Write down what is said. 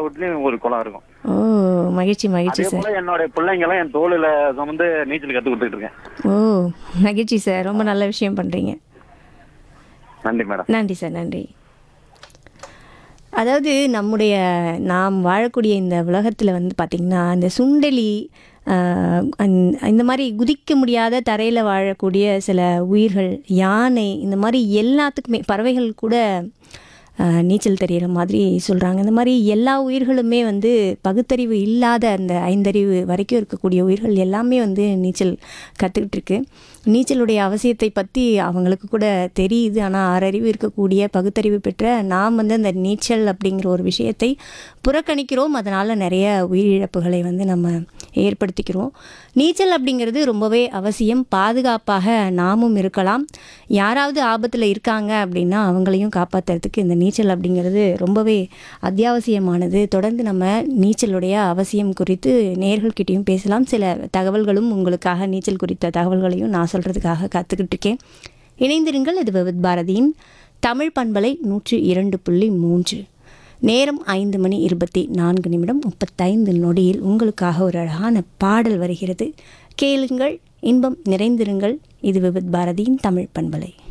வீட்லயும் ஒரு குளம் இருக்கும் ஓ மகிழ்ச்சி மகிழ்ச்சி அதே சார் போல என்னோட பிள்ளைங்களும் என் தோளில சுமந்து நீச்சல் கத்து கொடுத்துட்டு இருக்கேன் ஓ மகிழ்ச்சி சார் ரொம்ப நல்ல விஷயம் பண்ணுறீங்க நன்றி மேடம் நன்றி சார் நன்றி அதாவது நம்முடைய நாம் வாழக்கூடிய இந்த உலகத்தில் வந்து பார்த்திங்கன்னா இந்த சுண்டெலி ஆஹ், அந்த- இந்த மாதிரி குதிக்க முடியாத தரையில் வாழக்கூடிய சில உயிர்கள் யானை இந்த மாதிரி எல்லாத்துக்குமே பறவைகள் கூட ஆஹ், நீச்சல் தெரிகிற மாதிரி சொல்கிறாங்க இந்த மாதிரி எல்லா உயிர்களுமே வந்து பகுத்தறிவு இல்லாத அந்த ஐந்தறிவு வரைக்கும் இருக்கக்கூடிய உயிர்கள் எல்லாமே வந்து நீச்சல் கற்றுக்கிட்டு இருக்கு நீச்சலுடைய அவசியத்தை பற்றி அவங்களுக்கு கூட தெரியுது ஆனால் ஆறறிவு இருக்கக்கூடிய பகுத்தறிவு பெற்ற நாம் வந்து அந்த நீச்சல் அப்படிங்கிற ஒரு விஷயத்தை புறக்கணிக்கிறோம் அதனால் நிறைய உயிரிழப்புகளை வந்து நம்ம ஏற்படுத்திக்கிறோம் நீச்சல் அப்படிங்கிறது ரொம்பவே அவசியம் பாதுகாப்பாக நாமும் இருக்கலாம் யாராவது ஆபத்தில் இருக்காங்க அப்படின்னா அவங்களையும் காப்பாற்றுறதுக்கு இந்த நீச்சல் அப்படிங்கிறது ரொம்பவே அத்தியாவசியமானது தொடர்ந்து நம்ம நீச்சலுடைய அவசியம் குறித்து நேர்கள்கிட்டயும் பேசலாம் சில தகவல்களும் உங்களுக்காக நீச்சல் குறித்த தகவல்களையும் நான் சொல்கிறதுக்காக காத்துக்கிட்டு இருக்கேன் இணைந்திருங்கள் இது விவித் பாரதியின் தமிழ் பண்பலை நூற்றி இரண்டு புள்ளி மூன்று நேரம் ஐந்து மணி இருபத்தி நான்கு நிமிடம் முப்பத்தைந்து நொடியில் உங்களுக்காக ஒரு அழகான பாடல் வருகிறது கேளுங்கள் இன்பம் நிறைந்திருங்கள் இது விவித் பாரதியின் தமிழ் பண்பலை